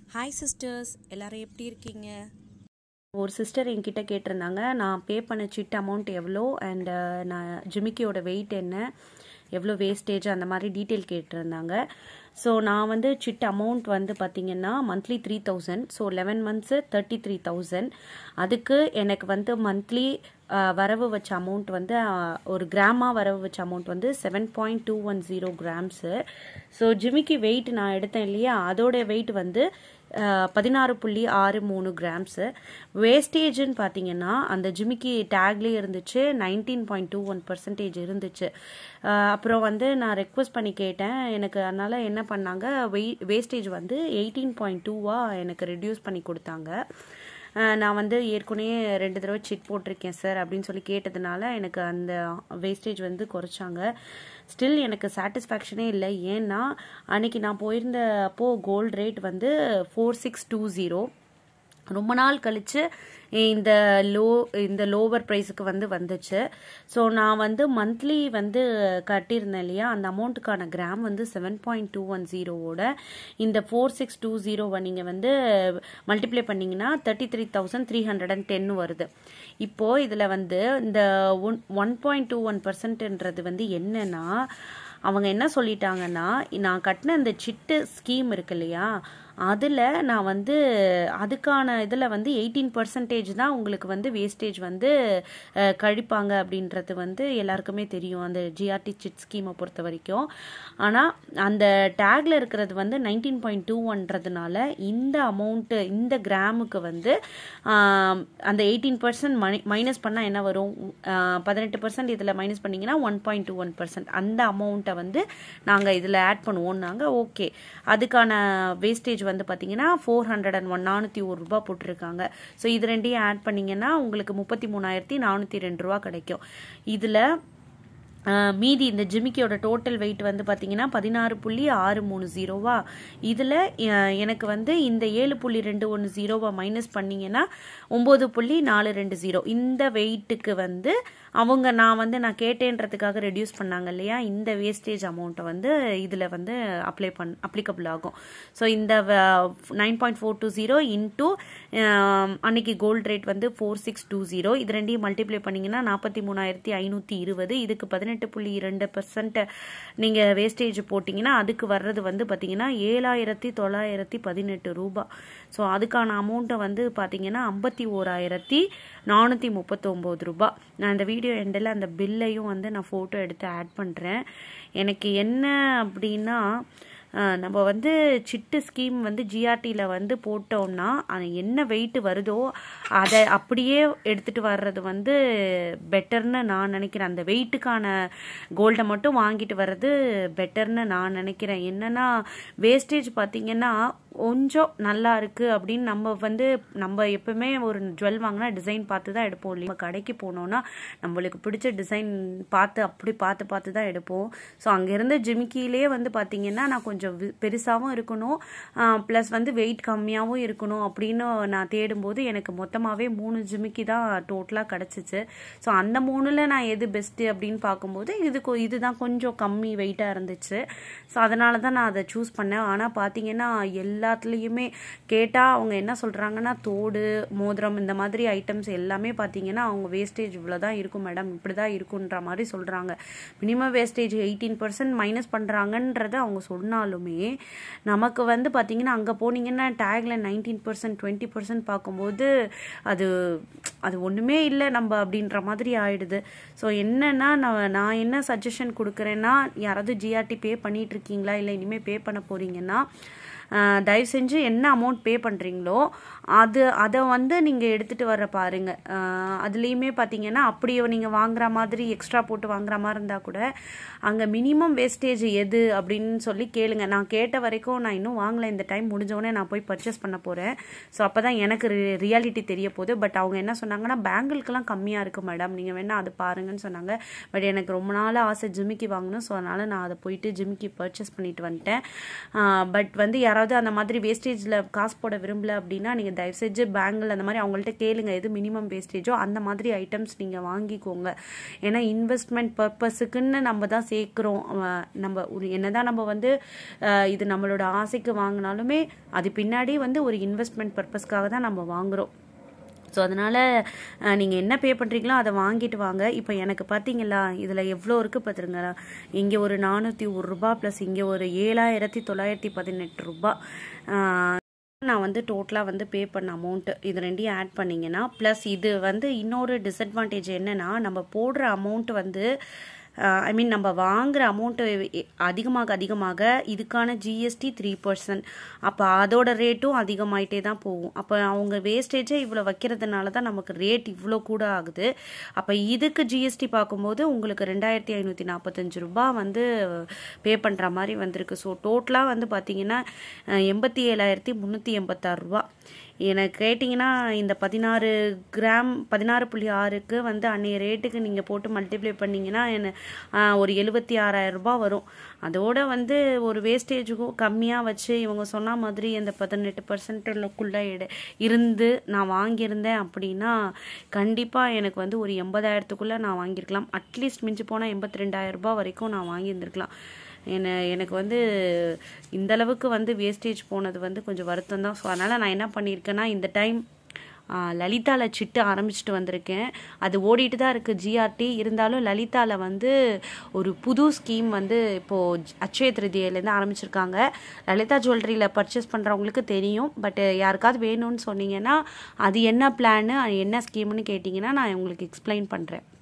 hi sisters எல்லாரும் எப்படி இருக்கீங்க ஒரு சிஸ்டர் என்கிட்ட கேட்டிருந்தாங்க நான் பே பண்ண சிட் அமௌண்ட் எவ்வளோ அண்ட் நான் ஜிமிக்கியோட வெயிட் என்ன எவ்வளோ வேஸ்டேஜ் அந்த மாதிரி டீட்டெயில் கேட்டிருந்தாங்க ஸோ நான் வந்து சிட் அமௌண்ட் வந்து பார்த்தீங்கன்னா monthly three thousand so eleven months thirty three thousand அதுக்கு எனக்கு வந்து மந்த்லி வரவு வச்ச அமௌண்ட் வந்து அஹ், ஒரு கிராமாக வரவு வச்ச அமௌண்ட் வந்து seven point two one zero grams so ஜிமிக்கி வெயிட் நான் எடுத்தேன் இல்லையா அதோட வெயிட் வந்து பதினாறு புள்ளி ஆறு மூணு கிராம்ஸு வேஸ்டேஜ்னு பார்த்தீங்கன்னா அந்த ஜிமிக்கி டேக்லேயே இருந்துச்சு nineteen point two one percentage இருந்துச்சு அஹ் அப்புறம் வந்து நான் ரெக்வஸ்ட் பண்ணி கேட்டேன் எனக்கு அதனால் என்ன பண்ணாங்க வெய் வேஸ்டேஜ் வந்து எயிட்டீன் பாயிண்ட் டூவாக எனக்கு ரெடியூஸ் பண்ணி கொடுத்தாங்க அஹ் நான் வந்து ஏற்கனவே ரெண்டு தடவை சிட் போட்டிருக்கேன் சார் அப்படின்னு சொல்லி கேட்டதுனால எனக்கு அந்த வேஸ்டேஜ் வந்து குறைச்சாங்க ஸ்டில் எனக்கு சாட்டிஸ்ஃபேக்ஷனே இல்லை ஏன்னா அன்னைக்கு நான் போயிருந்த அப்போ கோல்ட் ரேட் வந்து ஃபோர் சிக்ஸ் டூ ஜீரோ ரொம்ப நாள் கழிச்சு இந்த லோ இந்த லோவர் ப்ரைஸுக்கு வந்து வந்துச்சு ஸோ நான் வந்து மந்த்லி வந்து கட்டியிருந்தேன் இல்லையா அந்த அமௌண்ட்டுக்கான கிராம் வந்து செவன் பாயிண்ட் டூ ஒன் ஜீரோவோட இந்த ஃபோர் சிக்ஸ் டூ ஜீரோவை நீங்கள் வந்து மல்டிப்ளை பண்ணிங்கன்னா thirty three thousand three hundred and ten வருது இப்போது இதில் வந்து இந்த one one point two one பர்சன்ட்ன்றது வந்து என்னன்னா அவங்க என்ன சொல்லிட்டாங்கன்னா நான் கட்டின இந்த சிட்டு ஸ்கீம் இருக்கு இல்லையா அதில் நான் வந்து அதுக்கான இதில் வந்து எயிட்டீன் பர்சன்டேஜ் தான் உங்களுக்கு வந்து வேஸ்டேஜ் வந்து அஹ், கழிப்பாங்க அப்படின்றது வந்து எல்லாருக்குமே தெரியும் அந்த ஜிஆர்டி சிட் ஸ்கீமை பொறுத்த வரைக்கும் ஆனால் அந்த டேக்ல இருக்கிறது வந்து நைன்டீன் பாயிண்ட் டூ ஒன்றதுனால இந்த அமௌண்ட்டு இந்த கிராமுக்கு வந்து ஆம், அந்த எயிட்டீன் பர்சன்ட் மணி மைனஸ் பண்ணால் என்ன வரும் பதினெட்டு பர்சன்ட் இதில் மைனஸ் பண்ணிங்கன்னா one point two one percent அந்த அமௌண்ட்டை வந்து நாங்கள் இதில் ஆட் பண்ணுவோம்னாங்க ஓகே அதுக்கான வேஸ்டேஜ் வந்து பார்த்தீங்கன்னா ஃபோர் ஹண்ட்ரட் அண்ட் ஒன் நானூற்றி ஒரு ரூபா போட்டிருக்காங்க ஸோ இது ரெண்டையும் ஆட் பண்ணிங்கன்னா உங்களுக்கு முப்பத்தி மூணாயிரத்தி நானூற்றி ரெண்டு ரூபா கிடைக்கும் இதில் ஆஹ் மீதி இந்த ஜிமிக்கியோட டோட்டல் வெயிட் வந்து பார்த்தீங்கன்னா பதினாறு புள்ளி ஆறு மூணு ஜீரோவா இதில் எனக்கு வந்து இந்த ஏழு புள்ளி ரெண்டு ஒன்று ஜீரோவா மைனஸ் பண்ணீங்கன்னா ஒம்பது புள்ளி நாலு ரெண்டு ஜீரோ இந்த வெயிட்டுக்கு வந்து அவங்க நான் வந்து நான் கேட்டேன்றதுக்காக ரெடியூஸ் பண்ணாங்க இல்லையா இந்த வேஸ்டேஜ் அமௌண்ட்டை வந்து இதில் வந்து அப்ளை பண் அப்ளிகபிள் ஆகும் ஸோ இந்த nine point four two zero into அன்னைக்கு கோல்ட் ரேட் வந்து ஃபோர் சிக்ஸ் டூ ஜீரோ இது ரெண்டையும் மல்டிப்ளை பண்ணிங்கன்னா நாற்பத்தி மூணாயிரத்தி ஐநூற்றி இருபது இதுக்கு பதினெட்டு புள்ளி இரண்டு பர்சன்ட் நீங்கள் வேஸ்டேஜ் போட்டிங்கன்னா அதுக்கு வர்றது வந்து பார்த்தீங்கன்னா ஏழாயிரத்தி தொள்ளாயிரத்தி பதினெட்டு ரூபாய் ஸோ அதுக்கான அமௌண்ட்டை வந்து பார்த்தீங்கன்னா ஐம்பத்தி ஓராயிரத்தி நானூற்றி முப்பத்தொம்போது ரூபாய் நான் இந்த வீடியோ எண்டில் அந்த பில்லையும் வந்து நான் ஃபோட்டோ எடுத்து ஆட் பண்ணுறேன் எனக்கு என்ன அப்படின்னா அஹ், நம்ம வந்து சிட்டு ஸ்கீம் வந்து ஜிஆர்டியில் வந்து போட்டோம்னா அது என்ன வெயிட் வருதோ அதை அப்படியே எடுத்துகிட்டு வர்றது வந்து பெட்டர்னு நான் நினைக்கிறேன் அந்த வெயிட்டுக்கான கோல்டை மட்டும் வாங்கிட்டு வர்றது பெட்டர்னு நான் நினைக்கிறேன் என்னன்னா வேஸ்டேஜ் பார்த்தீங்கன்னா கொஞ்சம் நல்லா இருக்கு அப்படின்னு நம்ம வந்து நம்ம எப்பவுமே ஒரு ஜுவல் வாங்கினா டிசைன் பார்த்து தான் எடுப்போம் இல்லையா நம்ம கடைக்கு போனோம்னா நம்மளுக்கு பிடிச்ச டிசைன் பார்த்து அப்படி பார்த்து பார்த்து தான் எடுப்போம் ஸோ அங்கேருந்து ஜிமிக்கிலே வந்து பார்த்தீங்கன்னா நான் கொஞ்சம் வி- பெருசாவும் இருக்கணும் ப்ளஸ் வந்து வெயிட் கம்மியாகவும் இருக்கணும் அப்படின்னு நான் தேடும்போது எனக்கு மொத்தமாகவே மூணு ஜிமிக்கி தான் டோட்டலாக கிடச்சிச்சு ஸோ அந்த மூணில் நான் எது பெஸ்ட்டு அப்படின்னு பார்க்கும்போது இது கொ- இதுதான் கொஞ்சம் கம்மி வெயிட்டாக இருந்துச்சு ஸோ அதனால தான் நான் அதை சூஸ் பண்ணேன் ஆனால் பார்த்தீங்கன்னா எல்லாத்துலேயுமே கேட்டால் அவங்க என்ன சொல்கிறாங்கன்னா தோடு மோதிரம் இந்த மாதிரி ஐட்டம்ஸ் எல்லாமே பார்த்தீங்கன்னா அவங்க வேஸ்டேஜ் இவ்வளோ தான் இருக்கும் மேடம் இப்படி தான் இருக்குன்ற மாதிரி சொல்கிறாங்க minimum wastage eighteen percent minus பண்ணுறாங்கன்றத அவங்க சொன்னாலுமே நமக்கு வந்து பார்த்தீங்கன்னா அங்கே போனீங்கன்னா டேக்ல நைன்டீன் பர்சன்ட் டுவெண்ட்டி பர்சன்ட் பார்க்கும்போது அது அது ஒன்றுமே இல்லை நம்ம அப்படின்ற மாதிரி ஆயிடுது ஸோ என்னன்னா நான் நான் என்ன சஜஷன் கொடுக்குறேன்னா யாராவது ஜிஆர்டி பே பண்ணிட்டு இருக்கீங்களா இல்லை இனிமேல் பே பண்ண போறீங்கன்னா ஆஹ் தயவு செஞ்சு என்ன அமௌண்ட் பே பண்ணுறீங்களோ அது அதை வந்து நீங்கள் எடுத்துகிட்டு வர பாருங்க ஆஹ் அதுலேயுமே பார்த்தீங்கன்னா அப்படியே நீங்கள் வாங்குற மாதிரி எக்ஸ்ட்ரா போட்டு வாங்குற மாதிரி இருந்தால் கூட அங்கே மினிமம் வேஸ்டேஜ் எது அப்படின்னு சொல்லி கேளுங்க நான் கேட்ட வரைக்கும் நான் இன்னும் வாங்கலை இந்த டைம் முடிஞ்சவொடனே நான் போய் பர்ச்சேஸ் பண்ண போகிறேன் ஸோ அப்போ தான் எனக்கு ரியாலிட்டி தெரிய போகுது பட் அவங்க என்ன சொன்னாங்கன்னா பேங்கிள்க்கெல்லாம் கம்மியாக இருக்குது மேடம் நீங்கள் வேணால் அது பாருங்கன்னு சொன்னாங்க பட் எனக்கு ரொம்ப நாள் ஆசை ஜிமிக்கி வாங்கணும் ஸோ அதனால் நான் அதை போயிட்டு ஜிமிக்கி பர்ச்சேஸ் பண்ணிட்டு வந்துட்டேன் பட் வந்து யாராவது யாராவது அந்த மாதிரி வேஸ்டேஜில் காசு போட விரும்பல அப்படின்னா நீங்கள் தயவு செஞ்சு பேங்கில் அந்த மாதிரி அவங்கள்ட்ட கேளுங்க எது மினிமம் வேஸ்டேஜோ அந்த மாதிரி ஐட்டம்ஸ் நீங்கள் வாங்கிக்கோங்க ஏன்னா இன்வெஸ்ட்மெண்ட் பர்பஸுக்குன்னு நம்ம தான் சேர்க்குறோம் அஹ் நம்ம ஒரு என்னதான் நம்ம வந்து அஹ் இது நம்மளோட ஆசைக்கு வாங்கினாலுமே அது பின்னாடி வந்து ஒரு இன்வெஸ்ட்மெண்ட் பர்பஸ்க்காக தான் நம்ம வாங்குறோம் ஸோ அதனால் நீங்கள் என்ன பே பண்ணுறீங்களோ அதை வாங்கிட்டு வாங்க இப்போ எனக்கு பார்த்தீங்களா இதில் எவ்வளோ இருக்குது பார்த்துருங்களா இங்கே ஒரு நானூற்றி ஒரு ரூபா ப்ளஸ் இங்கே ஒரு ஏழாயிரத்தி தொள்ளாயிரத்தி பதினெட்டு ரூபா ஆஹ், நான் வந்து டோட்டலாக வந்து பே பண்ண அமௌண்ட்டு இது ரெண்டையும் ஆட் பண்ணிங்கன்னா ப்ளஸ் இது வந்து இன்னொரு டிஸ்அட்வான்டேஜ் என்னென்னா நம்ம போடுற அமௌண்ட் வந்து ஐ மீன் நம்ம வாங்குற அமௌண்ட்டு அதிகமாக அதிகமாக இதுக்கான ஜிஎஸ்டி த்ரீ பர்சன்ட் அப்போ அதோட ரேட்டும் அதிகமாயிட்டே தான் போகும் அப்போ அவங்க வேஸ்டேஜே இவ்வளோ வைக்கிறதுனால தான் நமக்கு ரேட் இவ்வளோ கூட ஆகுது அப்போ இதுக்கு ஜிஎஸ்டி பார்க்கும்போது உங்களுக்கு ரெண்டாயிரத்தி ஐநூற்றி நாற்பத்தஞ்சு ரூபாய் வந்து பே பண்ணுற மாதிரி வந்திருக்கு ஸோ டோட்டலாக வந்து பார்த்தீங்கன்னா எண்பத்தி ஏழாயிரத்தி முந்நூற்றி எண்பத்தாறு ரூபா எனக்கு கேட்டிங்கன்னா இந்த பதினாறு கிராம் பதினாறு புள்ளி ஆறுக்கு வந்து அன்னைய ரேட்டுக்கு நீங்கள் போட்டு மல்டிப்ளை பண்ணிங்கன்னா என்ன ஆஹ், ஒரு எழுபத்தி ஆறாயிரம் ரூபாய் வரும் அதோட வந்து ஒரு வேஸ்டேஜுக்கும் கம்மியாக வச்சு இவங்க சொன்ன மாதிரி அந்த பதினெட்டு பர்சன்ட்டுக்குள்ளே இருந்து நான் வாங்கியிருந்தேன் அப்படின்னா கண்டிப்பாக எனக்கு வந்து ஒரு எண்பதாயிரத்துக்குள்ளே நான் வாங்கியிருக்கலாம் அட்லீஸ்ட் மிஞ்சி போனால் எண்பத்தி ரெண்டாயிரம் ரூபாய் வரைக்கும் நான் வாங்கியிருந்திருக்கலாம் என்ன எனக்கு வந்து இந்த அளவுக்கு வந்து வேஸ்டேஜ் போனது வந்து கொஞ்சம் வருத்தம் தான் ஸோ அதனால் நான் என்ன பண்ணியிருக்கேன்னா இந்த டைம் லலிதாவில் சிட்டு ஆரம்பிச்சிட்டு வந்திருக்கேன் அது ஓடிட்டு தான் இருக்குது ஜிஆர்டி இருந்தாலும் லலிதாவில் வந்து ஒரு புது ஸ்கீம் வந்து இப்போது அட்சய திருதியிலேருந்து ஆரம்பிச்சிருக்காங்க லலிதா ஜுவல்லரியில் பர்ச்சேஸ் பண்ணுறவங்களுக்கு தெரியும் பட் யாருக்காவது வேணும்னு சொன்னீங்கன்னா அது என்ன பிளான்னு என்ன ஸ்கீம்னு கேட்டிங்கன்னா நான் உங்களுக்கு எக்ஸ்பிளைன் பண்ணுறேன்